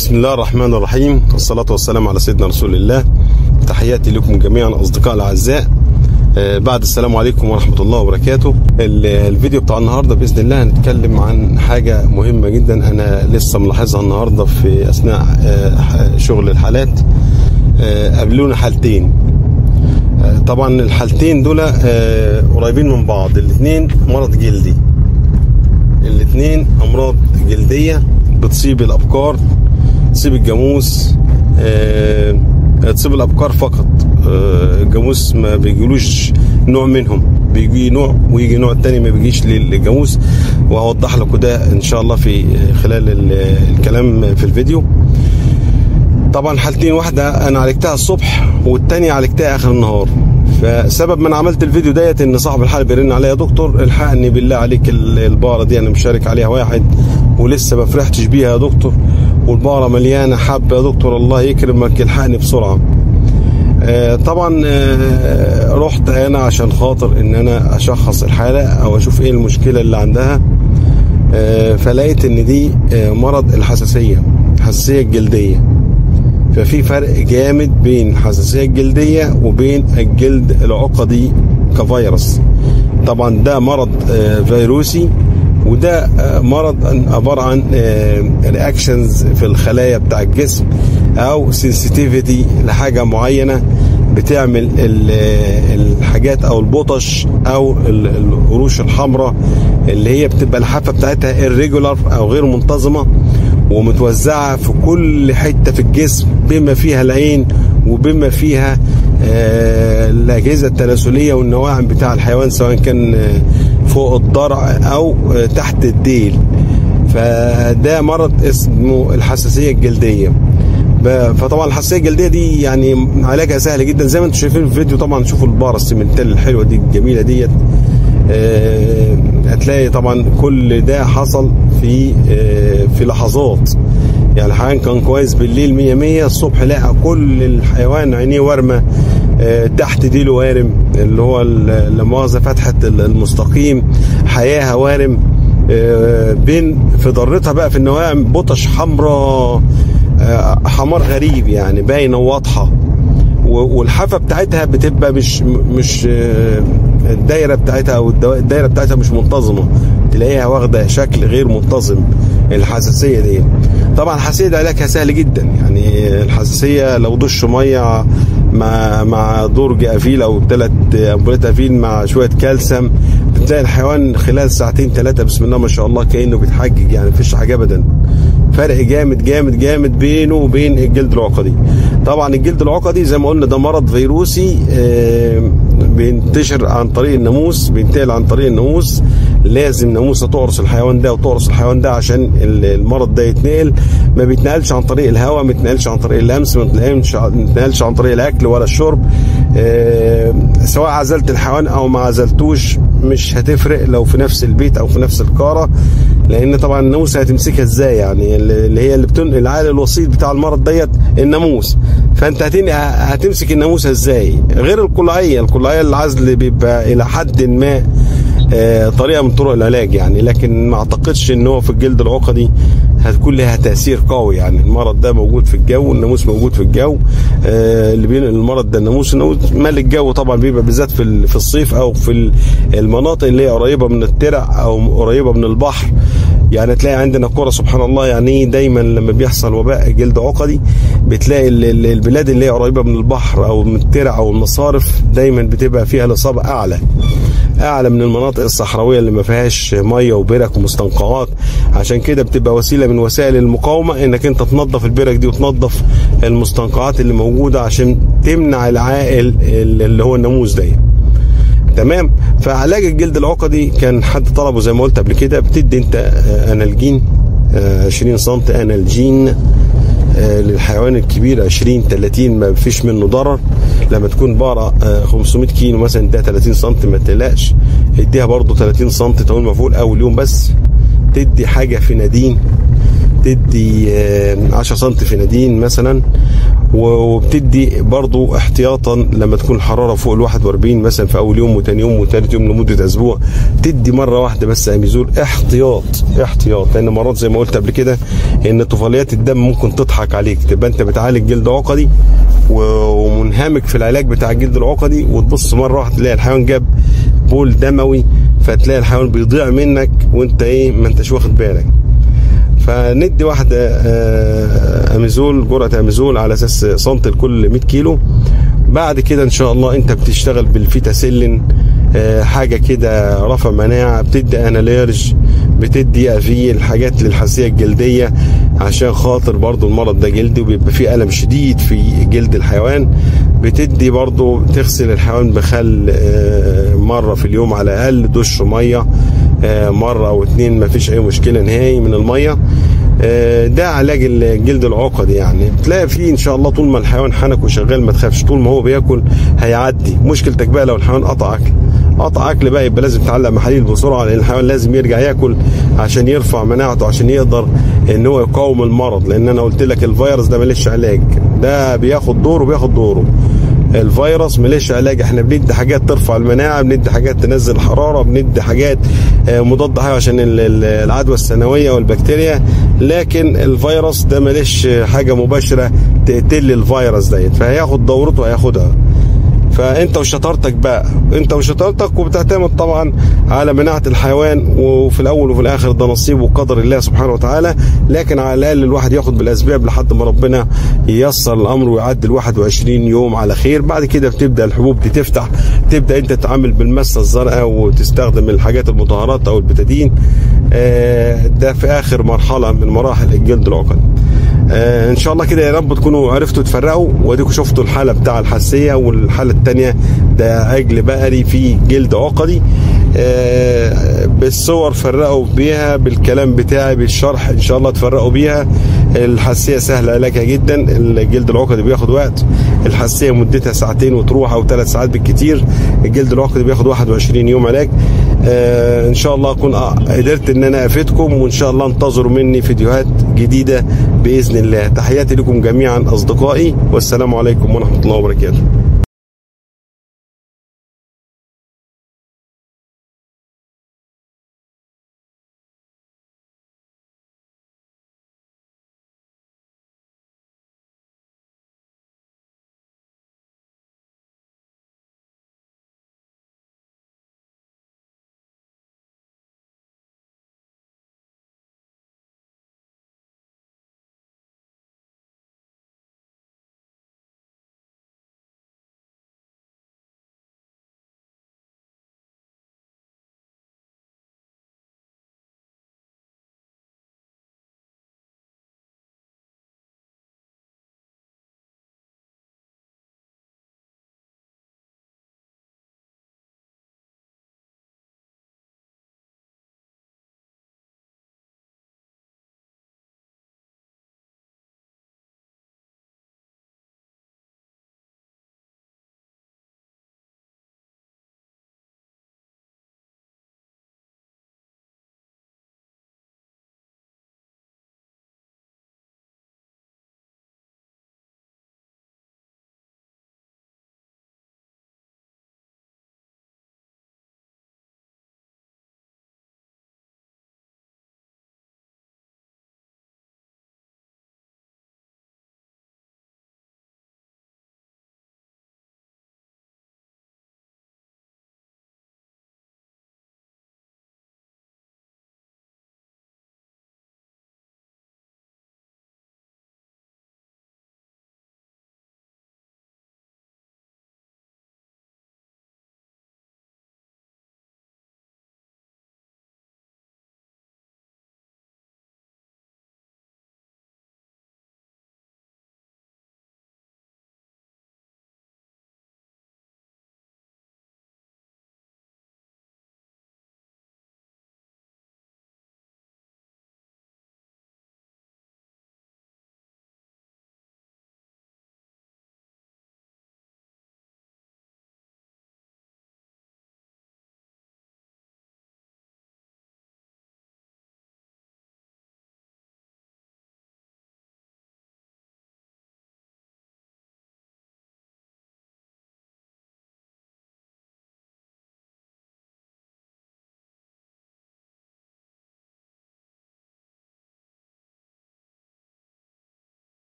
بسم الله الرحمن الرحيم والصلاة والسلام على سيدنا رسول الله تحياتي لكم جميعا أصدقاء الأعزاء آه، بعد السلام عليكم ورحمة الله وبركاته ال- الفيديو بتاع النهاردة بإذن الله هنتكلم عن حاجة مهمة جدا أنا لسه ملاحظها النهاردة في أثناء آه، ح- شغل الحالات آه، قابلونا حالتين آه، طبعا الحالتين دول آه، قريبين من بعض الاثنين مرض جلدي الاثنين امراض جلديه بتصيب الابقار تصيب الجاموس آه، تصيب الابقار فقط آه، الجاموس ما بيجيلوش نوع منهم بيجي نوع ويجي نوع تاني ما بيجيش للجاموس وهوضح لكم ده ان شاء الله في خلال ال- الكلام في الفيديو طبعا حالتين واحده انا عالجتها الصبح والتانية عالجتها اخر النهار فسبب ما انا عملت الفيديو ديت ان صاحب الحاله بيرن عليا يا دكتور الحقني بالله عليك ال- البقره دي انا مشارك عليها واحد ولسه ما فرحتش بيها يا دكتور والبقره مليانه حب يا دكتور الله يكرمك الحقني بسرعه آه، طبعا آه، رحت انا عشان خاطر ان انا اشخص الحاله او اشوف ايه المشكله اللي عندها آه، فلقيت ان دي آه، مرض الحساسيه الحساسيه الجلديه ففي فرق جامد بين الحساسيه الجلديه وبين الجلد العقدي كفيروس طبعا ده مرض آه، فيروسي وده آه، مرض عباره عن رياكشنز في الخلايا بتاع الجسم او سنسيتيفيتي لحاجه معينه بتعمل ال- الحاجات او البطش او ال- القروش الحمراء اللي هي بتبقى الحافه بتاعتها irregular او غير منتظمه ومتوزعه في كل حته في الجسم بما فيها العين وبما فيها آه، الاجهزه التناسليه والنواعم بتاع الحيوان سواء كان آه، فوق الضرع او آه، تحت الديل فده مرض اسمه الحساسيه الجلديه ب- فطبعا الحساسيه الجلديه دي يعني علاجها سهل جدا زي ما انتم شايفين في الفيديو طبعا شوفوا البقره السمنتال الحلوه دي الجميله ديت آه، هتلاقي طبعا كل ده حصل في آه، في لحظات يعني الحيوان كان كويس بالليل 100 100 الصبح لقى كل الحيوان عينيه وارمه آه، تحت ديله وارم اللي هو ال- لا مؤاخذه فتحه المستقيم حياها وارم آه، بين في ضرتها بقى في النواعم بطش حمراء آه، حمار غريب يعني باينه وواضحه و- والحافه بتاعتها بتبقى مش مش آه، الدايره بتاعتها او الدوا- الدايره بتاعتها مش منتظمه تلاقيها واخده شكل غير منتظم الحساسيه دي طبعا الحساسيه ده علاجها سهل جدا يعني الحساسيه لو دش ميه مع مع درج افيل او ثلاث امبولات افيل مع شويه كالسيوم بتلاقي الحيوان خلال ساعتين ثلاثه بسم الله ما شاء الله كانه بيتحجج يعني مفيش حاجه ابدا فرق جامد جامد جامد بينه وبين الجلد العقدي طبعا الجلد العقدي زي ما قلنا ده مرض فيروسي آه، بينتشر عن طريق الناموس بينتقل عن طريق الناموس لازم ناموسه تقرص الحيوان ده وتقرص الحيوان ده عشان ال- المرض ده يتنقل ما بيتنقلش عن طريق الهواء ما بيتنقلش عن طريق اللمس ما بيتنقلش ما بيتنقلش عن طريق الاكل ولا الشرب آه، سواء عزلت الحيوان او ما عزلتوش مش هتفرق لو في نفس البيت او في نفس القاره لان طبعا الناموس هتمسكها ازاي يعني اللي هي اللي بتنقل العائل الوسيط بتاع المرض ديت الناموس فانت هتن... هتمسك الناموسه ازاي غير القلعيه القلعيه العزل بيبقى الى حد ما آه، طريقه من طرق العلاج يعني لكن ما اعتقدش ان هو في الجلد العقدي هتكون لها تاثير قوي يعني المرض ده موجود في الجو الناموس موجود في الجو آه، اللي بينقل المرض ده الناموس الناموس مال الجو طبعا بيبقى بالذات في ال- في الصيف او في ال- المناطق اللي هي قريبه من الترع او قريبه من البحر يعني تلاقي عندنا كرة سبحان الله يعني دايما لما بيحصل وباء جلد عقدي بتلاقي ال- ال- البلاد اللي هي قريبه من البحر او من الترع او المصارف دايما بتبقى فيها الاصابه اعلى اعلى من المناطق الصحراويه اللي ما فيهاش ميه وبرك ومستنقعات عشان كده بتبقى وسيله من وسائل المقاومه انك انت تنظف البرك دي وتنظف المستنقعات اللي موجوده عشان تمنع العائل اللي هو الناموس ده تمام فعلاج الجلد العقدي كان حد طلبه زي ما قلت قبل كده بتدي انت آه، انالجين آه، 20 سم انالجين آه، للحيوان الكبير 20 30 ما فيش منه ضرر لما تكون بقره آه، 500 كيلو مثلا اديها 30 سم ما تقلقش اديها برضه 30 سم تقول مفعول اول يوم بس تدي حاجه فينادين تدي 10 سم فينادين مثلا وبتدي برضو احتياطا لما تكون الحراره فوق ال 41 مثلا في اول يوم وثاني يوم وثالث يوم لمده اسبوع تدي مره واحده بس اميزول احتياط احتياط لان مرات زي ما قلت قبل كده ان طفيليات الدم ممكن تضحك عليك تبقى انت بتعالج جلد عقدي ومنهمك في العلاج بتاع الجلد العقدي وتبص مره واحده تلاقي الحيوان جاب بول دموي فتلاقي الحيوان بيضيع منك وانت ايه ما انتش واخد بالك فندي واحده اميزول جرعه اميزول على اساس سنت لكل 100 كيلو بعد كده ان شاء الله انت بتشتغل بالفيتاسيلين حاجه كده رفع مناعه بتدي اناليرج بتدي افيل حاجات للحساسيه الجلديه عشان خاطر برضو المرض ده جلدي وبيبقى فيه الم شديد في جلد الحيوان بتدي برضو تغسل الحيوان بخل مره في اليوم على الاقل دش ميه مره او اتنين ما فيش اي مشكله نهائي من الميه ده علاج الجلد العقدي يعني بتلاقي فيه ان شاء الله طول ما الحيوان حنك وشغال ما تخافش طول ما هو بياكل هيعدي مشكلتك بقى لو الحيوان قطع اكل قطع اكل بقى يبقى لازم تعلق محاليل بسرعه لان الحيوان لازم يرجع ياكل عشان يرفع مناعته عشان يقدر ان هو يقاوم المرض لان انا قلت لك الفيروس ده ملوش علاج ده بياخد دوره بياخد دوره الفيروس مليش علاج احنا بندي حاجات ترفع المناعه بندي حاجات تنزل الحراره بندي حاجات مضاد حيوي عشان العدوى السنويه والبكتيريا لكن الفيروس ده مليش حاجه مباشره تقتل الفيروس ديت فهياخد دورته هياخدها فانت وشطارتك بقى انت وشطارتك وبتعتمد طبعا على مناعه الحيوان وفي الاول وفي الاخر ده نصيب وقدر الله سبحانه وتعالى لكن على الاقل الواحد ياخد بالاسباب لحد ما ربنا ييسر الامر ويعدي ال 21 يوم على خير بعد كده بتبدا الحبوب دي تفتح تبدا انت تتعامل بالمسه الزرقاء وتستخدم الحاجات المطهرات او البتادين ده في اخر مرحله من مراحل الجلد العقدي آه ان شاء الله كده يا رب تكونوا عرفتوا تفرقوا واديكم شفتوا الحاله بتاع الحساسيه والحاله الثانيه ده عجل بقري فيه جلد عقدي آه بالصور فرقوا بيها بالكلام بتاعي بالشرح ان شاء الله تفرقوا بيها الحساسيه سهل علاجها جدا الجلد العقدي بياخد وقت الحساسيه مدتها ساعتين وتروح او ثلاث ساعات بالكتير الجلد العقدي بياخد 21 يوم علاج آه ان شاء الله اكون قدرت ان انا افيدكم وان شاء الله انتظروا مني فيديوهات جديده باذن الله تحياتي لكم جميعا اصدقائي والسلام عليكم ورحمه الله وبركاته